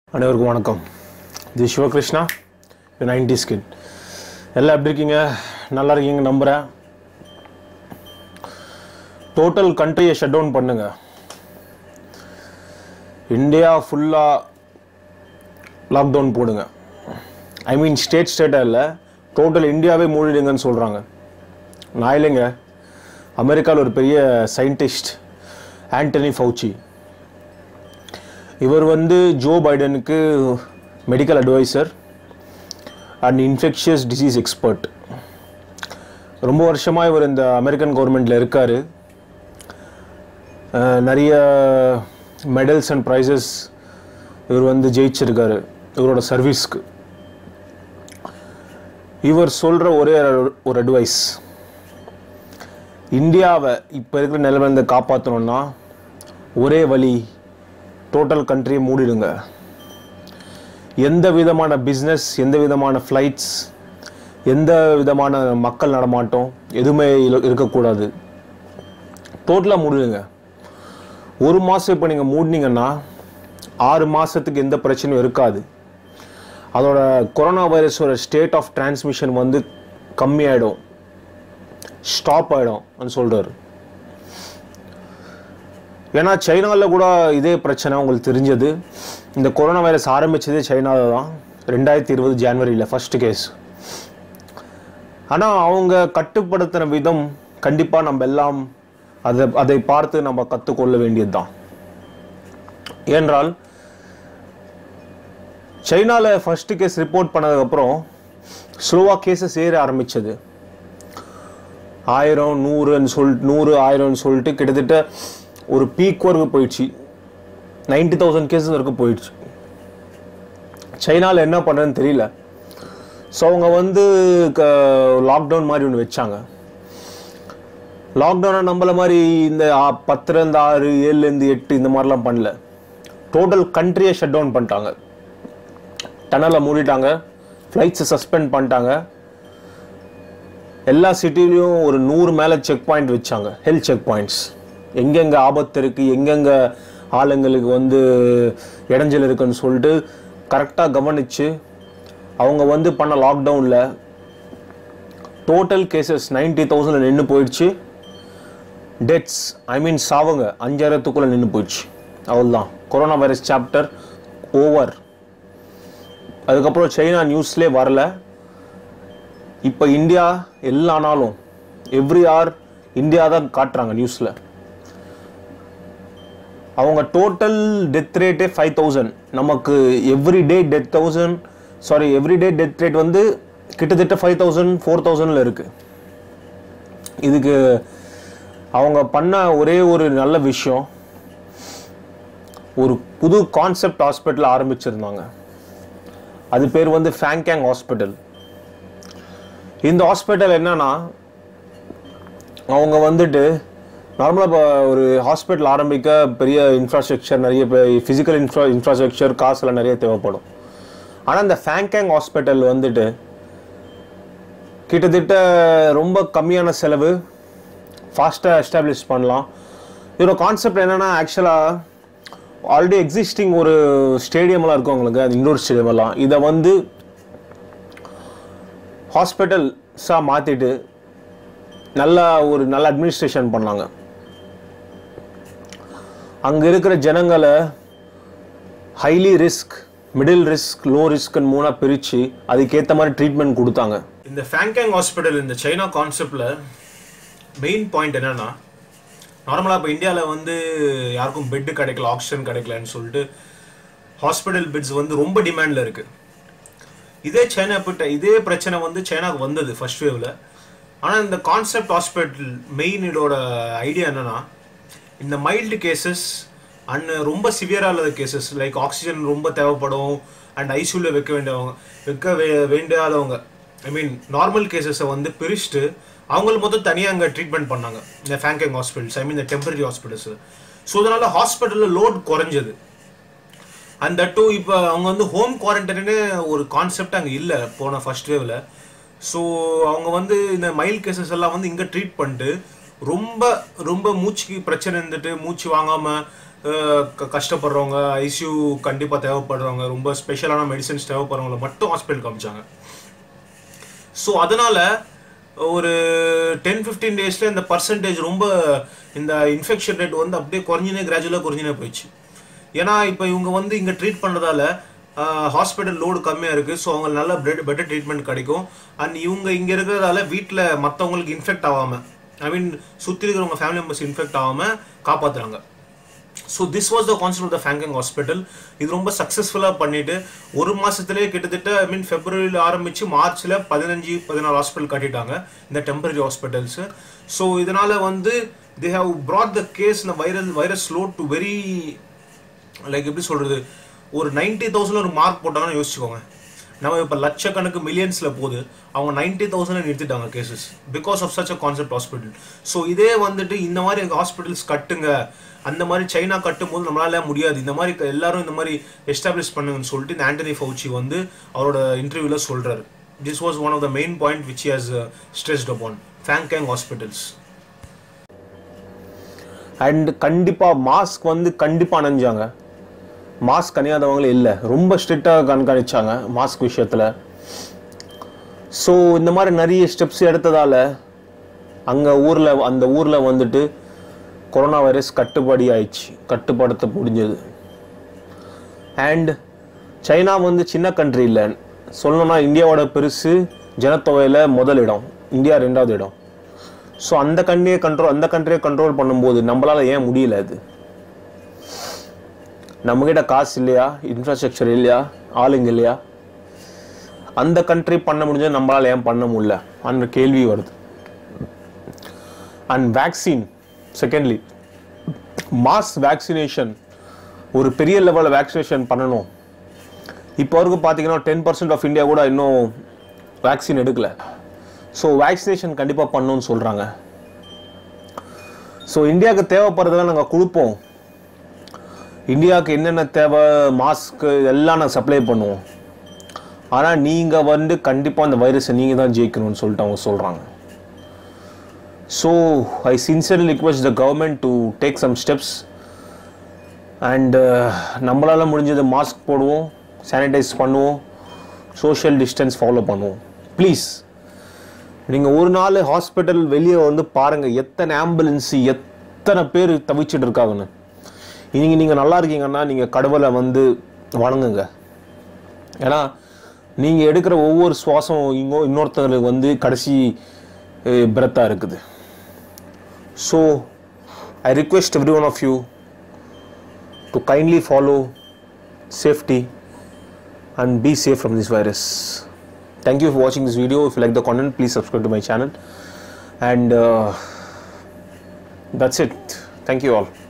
அனைவருக்கும் வணக்கம் இது சிவகிருஷ்ணா நைன்டி ஸ்கிட் எல்லாம் எப்படி இருக்கீங்க நல்லா இருக்கீங்க நம்புகிறேன் டோட்டல் கண்ட்ரியை ஷட் டவுன் பண்ணுங்க இந்தியா ஃபுல்லாக லாக்டவுன் போடுங்க ஐ மீன் ஸ்டேட் ஸ்டேட்டாக இல்லை டோட்டல் இந்தியாவே மூடிடுங்கன்னு சொல்கிறாங்க நான் இல்லைங்க அமெரிக்காவில் ஒரு பெரிய சயின்டிஸ்ட் ஆண்டனி ஃபவுச்சி இவர் வந்து ஜோ பைடனுக்கு medical advisor and infectious disease expert ரொம்ப வருஷமாக இவர் இந்த அமெரிக்கன் கவர்மெண்ட்டில் இருக்கார் நிறைய மெடல்ஸ் அண்ட் ப்ரைஸஸ் இவர் வந்து ஜெயிச்சிருக்காரு இவரோட சர்வீஸ்க்கு இவர் சொல்கிற ஒரே ஒரு அட்வைஸ் இந்தியாவை இப்போ இருக்கிற நிலைமையிலேருந்து காப்பாற்றணும்னா ஒரே வழி டோட்டல் கண்ட்ரியை மூடிடுங்க எந்த விதமான பிஸ்னஸ் எந்த விதமான ஃப்ளைட்ஸ் எந்த விதமான மக்கள் நடமாட்டம் எதுவுமே இல- இருக்கக்கூடாது டோட்டலாக மூடிடுங்க ஒரு மாதம் இப்போ நீங்கள் மூடினீங்கன்னா ஆறு மாதத்துக்கு எந்த பிரச்சனையும் இருக்காது அதோட கொரோனா வைரஸோட ஸ்டேட் ஆஃப் டிரான்ஸ்மிஷன் வந்து கம்மியாயிடும் ஸ்டாப் ஆகிடும் சொல்கிறாரு ஏன்னா சைனாவில் கூட இதே பிரச்சனை உங்களுக்கு தெரிஞ்சது இந்த கொரோனா வைரஸ் ஆரம்பிச்சதே சைனாவில் தான் ரெண்டாயிரத்தி இருபது ஜான்வரியில் ஃபர்ஸ்ட் கேஸ் ஆனால் அவங்க கட்டுப்படுத்தின விதம் கண்டிப்பாக நம்ம எல்லாம் அதை அதை பார்த்து நம்ம கற்றுக்கொள்ள வேண்டியது தான் ஏனென்றால் சைனாவில் ஃபர்ஸ்ட் கேஸ் ரிப்போர்ட் பண்ணதுக்கப்புறம் ஸ்லோவாக கேசஸ் ஏற ஆரம்பிச்சது ஆயிரம் நூறுன்னு சொல்லிட்டு நூறு ஆயிரம்னு சொல்லிட்டு கிட்டத்தட்ட ஒரு பீக் வரைக்கும் போயிடுச்சு நைன்டி தௌசண்ட் கேசஸ் வரைக்கும் போயிடுச்சு சைனாவில் என்ன பண்ணுறதுன்னு தெரியல ஸோ அவங்க வந்து லாக்டவுன் மாதிரி ஒன்று வச்சாங்க லாக்டவுனை நம்மள மாதிரி இந்த ஆ- பத்துலேருந்து ஆறு ஏழுலேருந்து எட்டு இந்த மாதிரிலாம் பண்ணல டோட்டல் கண்ட்ரியை ஷட் டவுன் பண்ணிட்டாங்க டனலை மூடிட்டாங்க ஃப்ளைட்ஸை சஸ்பெண்ட் பண்ணிட்டாங்க எல்லா சிட்டிலையும் ஒரு நூறு மேலே செக் பாயிண்ட் வச்சாங்க ஹெல்த் செக் பாயிண்ட்ஸ் எங்கெங்கே ஆபத்து இருக்குது எங்கெங்கே ஆளுங்களுக்கு வந்து இடைஞ்சல் இருக்குன்னு சொல்லிட்டு கரெக்டாக கவனித்து அவங்க வந்து பண்ண லாக்டவுனில் டோட்டல் கேசஸ் நைன்டி தௌசண்ட் நின்று போயிடுச்சு டெத்ஸ் ஐ மீன் சாவுங்க அஞ்சாயிரத்துக்குள்ளே நின்று போயிடுச்சு அவ்வளோதான் கொரோனா வைரஸ் சாப்டர் ஓவர் அதுக்கப்புறம் சைனா நியூஸ்லேயே வரல இப்போ இந்தியா எல்லா நாளும் எவ்ரி ஆர் இந்தியா தான் காட்டுறாங்க நியூஸில் அவங்க டோட்டல் டெத் ரேட்டே ஃபைவ் தௌசண்ட் நமக்கு every day death thousand sorry every day death rate வந்து கிட்டத்தட்ட ஃபைவ் தௌசண்ட் ஃபோர் தௌசண்டில் இருக்குது இதுக்கு அவங்க பண்ண ஒரே ஒரு நல்ல விஷயம் ஒரு புது கான்செப்ட் ஹாஸ்பிட்டல் ஆரம்பிச்சிருந்தாங்க அது பேர் வந்து ஃபேங்கேங் ஹாஸ்பிட்டல் இந்த ஹாஸ்பிட்டல் என்னன்னா அவங்க வந்துட்டு நார்மலாக இப்போ ஒரு ஹாஸ்பிட்டல் ஆரம்பிக்க பெரிய இன்ஃப்ராஸ்ட்ரக்சர் நிறைய ஃபிசிக்கல் இன்ஃப்ரா இன்ஃப்ராஸ்ட்ரக்சர் காசுலாம் நிறைய தேவைப்படும் ஆனால் இந்த ஃபேங்கேங் ஹாஸ்பிட்டல் வந்துட்டு கிட்டத்தட்ட ரொம்ப கம்மியான செலவு ஃபாஸ்ட்டாக எஸ்டாப்ளிஷ் பண்ணலாம் இதோட கான்செப்ட் என்னென்னா ஆக்சுவலாக ஆல்ரெடி எக்ஸிஸ்டிங் ஒரு ஸ்டேடியம்லாம் இருக்கும் உங்களுக்கு அது இண்டோர் ஸ்டேடியமெல்லாம் இதை வந்து ஹாஸ்பிட்டல்ஸாக மாற்றிட்டு நல்லா ஒரு நல்ல அட்மினிஸ்ட்ரேஷன் பண்ணாங்க அங்கே இருக்கிற ஜனங்களை highly risk middle risk low ரிஸ்க்னு மூணாக பிரித்து அதுக்கேற்ற மாதிரி ட்ரீட்மெண்ட் கொடுத்தாங்க இந்த ஃபேங்கேங் ஹாஸ்பிட்டல் இந்த சைனா கான்செப்டில் மெயின் பாயிண்ட் என்னன்னா நார்மலாக இப்போ இந்தியாவில் வந்து யாருக்கும் பெட்டு கிடைக்கல ஆக்சிஜன் கிடைக்கலன்னு சொல்லிட்டு ஹாஸ்பிட்டல் பெட்ஸ் வந்து ரொம்ப டிமாண்டில் இருக்குது இதே சைனா பிட்ட இதே பிரச்சனை வந்து சைனாக்கு வந்தது ஃபர்ஸ்ட் வேவ்ல ஆனால் இந்த கான்செப்ட் ஹாஸ்பிட்டல் மெயின் இதோட ஐடியா என்னன்னா இந்த மைல்டு கேசஸ் அண்ட் ரொம்ப சிவியராக இல்லாத கேசஸ் லைக் ஆக்சிஜன் ரொம்ப தேவைப்படும் அண்ட் ஐசியூவில் வைக்க வேண்டியவங்க வைக்க வே வேண்டாதவங்க ஐ மீன் நார்மல் கேசஸை வந்து பிரிச்சுட்டு அவங்களுக்கு மொத்தம் தனியாக அங்கே ட்ரீட்மெண்ட் பண்ணாங்க இந்த ஃபேங்கேங் ஹாஸ்பிட்டல்ஸ் ஐ மீன் இந்த டெம்பரரி ஹாஸ்பிட்டல்ஸ் ஸோ அதனால ஹாஸ்பிட்டலில் லோட் குறைஞ்சது அண்ட் தட் டூ இப்போ அவங்க வந்து ஹோம் குவாரண்டைனு ஒரு கான்செப்ட் அங்கே இல்லை போன ஃபர்ஸ்ட் வேவ்ல ஸோ அவங்க வந்து இந்த மைல்ட் கேசஸ் எல்லாம் வந்து இங்கே ட்ரீட் பண்ணிட்டு ரொம்ப ரொம்ப மூச்சுக்கு பிரச்சனை இருந்துட்டு மூச்சு வாங்காம அஹ், க- கஷ்டப்படுறவங்க ஐசியூ கண்டிப்பாக தேவைப்படுறவங்க ரொம்ப ஸ்பெஷலான மெடிசன்ஸ் தேவைப்படுறவங்கள மட்டும் ஹாஸ்பிட்டல் காமிச்சாங்க ஸோ அதனால ஒரு டென் ஃபிஃப்டீன் டேஸில் இந்த பர்சன்டேஜ் ரொம்ப இந்த இன்ஃபெக்ஷன் ரேட் வந்து அப்படியே குறைஞ்சினே கிராஜுவலாக குறைஞ்சினே போயிடுச்சு ஏன்னா இப்போ இவங்க வந்து இங்கே ட்ரீட் பண்ணுறதால ஹாஸ்பிட்டல் லோடு கம்மியாக இருக்குது ஸோ அவங்க நல்ல பெட் பெட்டர் ட்ரீட்மெண்ட் கிடைக்கும் அண்ட் இவங்க இங்கே இருக்கிறதால வீட்டில் மற்றவங்களுக்கு இன்ஃபெக்ட் ஆகாமல் ஐ மீன் சுற்றி இருக்கிறவங்க ஃபேமிலி மெம்பர்ஸ் இன்ஃபெக்ட் ஆகாமல் காப்பாற்றுறாங்க so this was the concept of the Fangcang hospital இது ரொம்ப சக்ஸஸ்ஃபுல்லாக பண்ணிட்டு ஒரு மாசத்திலேயே கிட்டத்தட்ட ஐ மீன் ஃபெப்ரவரியில் ஆரம்பிச்சு மார்ச்ல பதினஞ்சு பதினாலு ஹாஸ்பிட்டல் கட்டிட்டாங்க இந்த டெம்பரரி ஹாஸ்பிட்டல்ஸ் ஸோ இதனால வந்து they have brought the case இந்த viral virus load to very like எப்படி சொல்றது ஒரு நைன்டி தௌசண்ட் ஒரு மார்க் போட்டாங்கன்னு யோசிச்சுக்கோங்க நம்ம இப்போ லட்சக்கணக்கு மில்லியன்ஸில் போகுது அவங்க நைன்டி தௌசண்ட் நிறுத்திட்டாங்க cases because of such a concept hospital so இதே வந்துட்டு இந்த மாதிரி ஹாஸ்பிட்டல்ஸ் கட்டுங்க அந்த மாதிரி சைனா கட்டும் போது நம்மளால முடியாது இந்த மாதிரி க- எல்லாரும் இந்த மாதிரி எஸ்டாப்ளிஷ் பண்ணுங்கன்னு சொல்லிட்டு இந்த ஆண்டனி ஃபவுச்சி வந்து அவரோட இன்டர்வியூவில் சொல்றாரு this was one of the main point which has stressed upon Fangcang hospitals and கண்டிப்பாக மாஸ்க் வந்து கண்டிப்பாக அணைஞ்சாங்க மாஸ்க் அணியாதவங்களே இல்லை ரொம்ப ஸ்ட்ரிக்டாக கண்காணிச்சாங்க மாஸ்க் விஷயத்தில் ஸோ இந்த மாதிரி நிறைய ஸ்டெப்ஸ் எடுத்ததால் அங்கே ஊரில் அந்த ஊரில் வந்துட்டு கொரோனா வைரஸ் கட்டுப்படி ஆயிடுச்சு கட்டுப்படுத்த முடிஞ்சது அண்ட் சைனா வந்து சின்ன கண்ட்ரி இல்லை சொல்லணும்னா இந்தியாவோட பெருசு ஜனத்தொகையில் முதல் இடம் இந்தியா ரெண்டாவது இடம் ஸோ அந்த கண்ட்ரியை கண்ட்ரோல் அந்த கண்ட்ரியை கண்ட்ரோல் பண்ணும்போது நம்மளால ஏன் முடியல அது நம்மகிட்ட காசு இல்லையா இன்ஃப்ராஸ்ட்ரக்சர் இல்லையா ஆளுங்க இல்லையா அந்த கண்ட்ரி பண்ண முடிஞ்சது நம்மளால ஏன் பண்ண முடியல அந்த கேள்வி வருது and vaccine secondly mass vaccination ஒரு பெரிய லெவலில் வேக்சினேஷன் பண்ணணும் இப்போ வரைக்கும் பார்த்தீங்கன்னா டென் பர்சன்ட் ஆஃப் இந்தியா கூட இன்னும் வேக்சின் எடுக்கல ஸோ வேக்சினேஷன் கண்டிப்பாக பண்ணணும்னு சொல்கிறாங்க ஸோ இந்தியாவுக்கு தேவைப்படுறதெல்லாம் நாங்கள் கொடுப்போம் இந்தியாவுக்கு என்னென்ன தேவை மாஸ்க்கு எல்லாம் நாங்கள் சப்ளை பண்ணுவோம் ஆனால் நீங்கள் வந்து கண்டிப்பாக அந்த வைரஸை நீங்கள் தான் ஜெயிக்கணும்னு சொல்லிட்டு அவங்க சொல்கிறாங்க so I sincerely request the government to take some steps and நம்மளால் முடிஞ்சது மாஸ்க் போடுவோம் சானிடைஸ் பண்ணுவோம் சோஷியல் டிஸ்டன்ஸ் ஃபாலோ பண்ணுவோம் ப்ளீஸ் நீங்கள் ஒரு நாள் ஹாஸ்பிட்டல் வெளியே வந்து பாருங்கள் எத்தனை ஆம்புலன்ஸு எத்தனை பேர் தவிச்சிட்டு இருக்காங்கன்னு இன்னைக்கு நீங்கள் நல்லா இருக்கீங்கன்னா நீங்கள் கடவுளை வந்து வணங்குங்க ஏன்னா நீங்கள் எடுக்கிற ஒவ்வொரு சுவாசம் இங்கோ இன்னொருத்தங்களுக்கு வந்து கடைசி பிரத்தாக இருக்குது so I request every one of you to kindly follow safety and be safe from this virus. Thank you for watching this video. If you like the content, please subscribe to my channel. And uh, that's it. Thank you all.